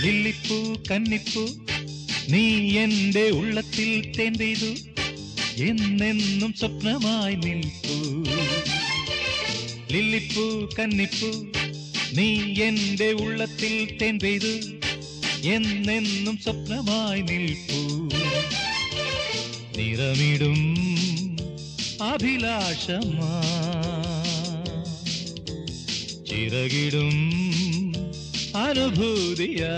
ലില്ലിപ്പൂ കന്നിപ്പൂ നീ എന്റെ ഉള്ളത്തിൽ തേൻ പെയ്തു എന്നെന്നും സ്വപ്നമായി നിൽപ്പൂ ലില്ലിപ്പൂ കന്നിപ്പൂ നീ എന്റെ ഉള്ളത്തിൽ തേൻ പെയ്തു എന്നെന്നും സ്വപ്നമായി നിൽപ്പൂ നിറമിടും അഭിലാഷമാ ചിറകിടും അനുഭൂതിയാ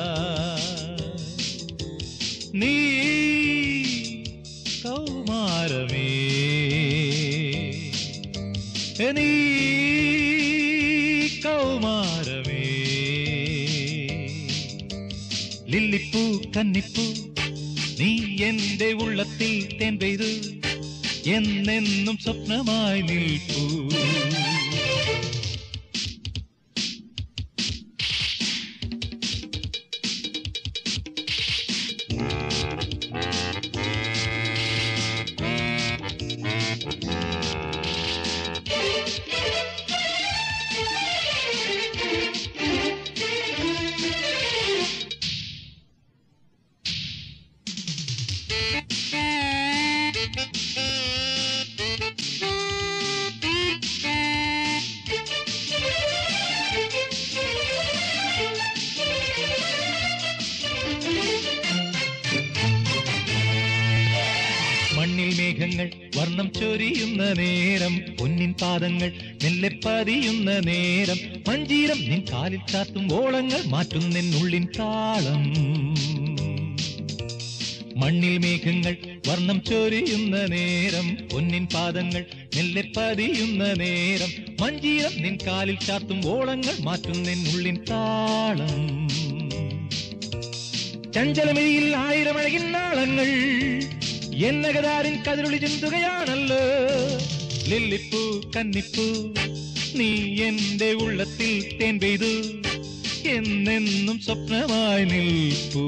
നീ കൗമാരമേ നീ കൗമാരമേ ലില്ലിപ്പൂ കന്നിപ്പൂ നീ എന്റെ ഉള്ളത്തിൽ തേൻ പെയ്തു എന്നെന്നും സ്വപ്നമായി നിൽപ്പൂ മണ്ണിൽ മേഘങ്ങൾ വർണ്ണം ചൊരിയുന്ന നേരം പൊന്നിൻ പാദങ്ങൾ മെല്ലെ പതിയുന്ന നേരം മഞ്ചീരം നിൻ കാലിൽ ചാത്തും ഓളങ്ങൾ മാറ്റുന്നെന്നുള്ളിൻ താളം മണ്ണിൽ മേഘങ്ങൾ വർണ്ണം ചൊരിയുന്ന നേരം പൊന്നിൻ പാദങ്ങൾ മെല്ലെ പതിയുന്ന നേരം മഞ്ചീരം നിൻ കാലിൽ ചാത്തും ഓളങ്ങൾ മാറ്റുന്നെന്നുള്ളിൻ താളം ചഞ്ചലമിഴിയിൽ ആയിരം അഴകിൻ നാളങ്ങൾ എന്നകതാരിൻ കതിരൊളി ചിന്തുകയാണല്ലോ ലില്ലിപ്പൂ കന്നിപ്പൂ നീ എന്റെ ഉള്ളത്തിൽ തേൻ പെയ്തു എന്നെന്നും സ്വപ്നമായി നിൽപ്പൂ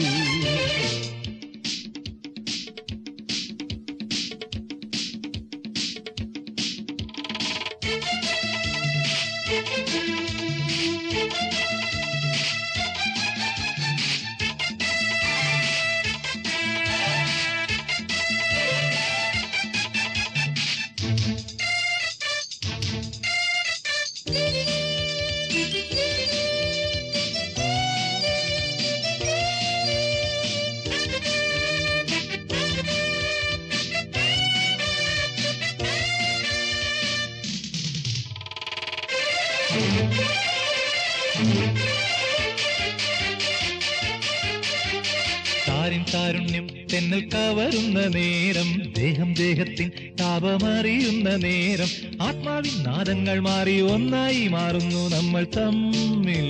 താരിൻ താരുണ്യം തെന്നൽ കവരുന്ന നേരം ദേഹം ദേഹത്തിൻ താപമറിയുന്ന നേരം ആത്മാവിൻ നാദങ്ങൾ മാറി ഒന്നായി മാറുന്നു നമ്മൾ തമ്മിൽ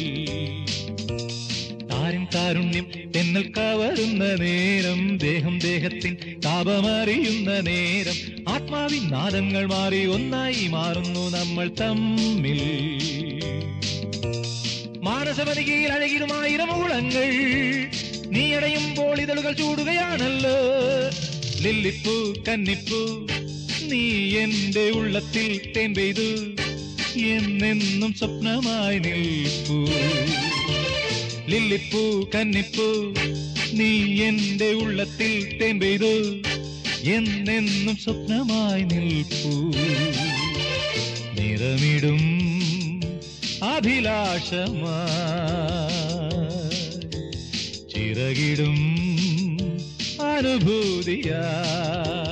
താരിൻ താരുണ്യം തെന്നൽ കവരുന്ന നേരം ദേഹം ദേഹത്തിൻ താപമറിയുന്ന നേരം ആത്മാവിൻ നാദങ്ങൾ മാറി ഒന്നായി മാറുന്നു നമ്മൾ തമ്മിൽ മാനസവനികയിൽ അഴകിടുമായിരം ഊളങ്ങൾ നീ അടയുമ്പോൾ ഇതളുകൾ ചൂടുകയാണല്ലോ ലില്ലിപ്പൂ കന്നിപ്പൂ നീ എന്റെ ഉള്ളത്തിൽ തേൻ പെയ്തു എന്നെന്നും സ്വപ്നമായി നിൽപ്പൂ ലില്ലിപ്പൂ കന്നിപ്പൂ നീ എന്റെ ഉള്ളത്തിൽ തേൻ പെയ്തു എന്നെന്നും സ്വപ്നമായി നിൽപ്പൂ നിറമിടും അഭിലാഷമാ ചിറകിടും അനുഭൂതിയാ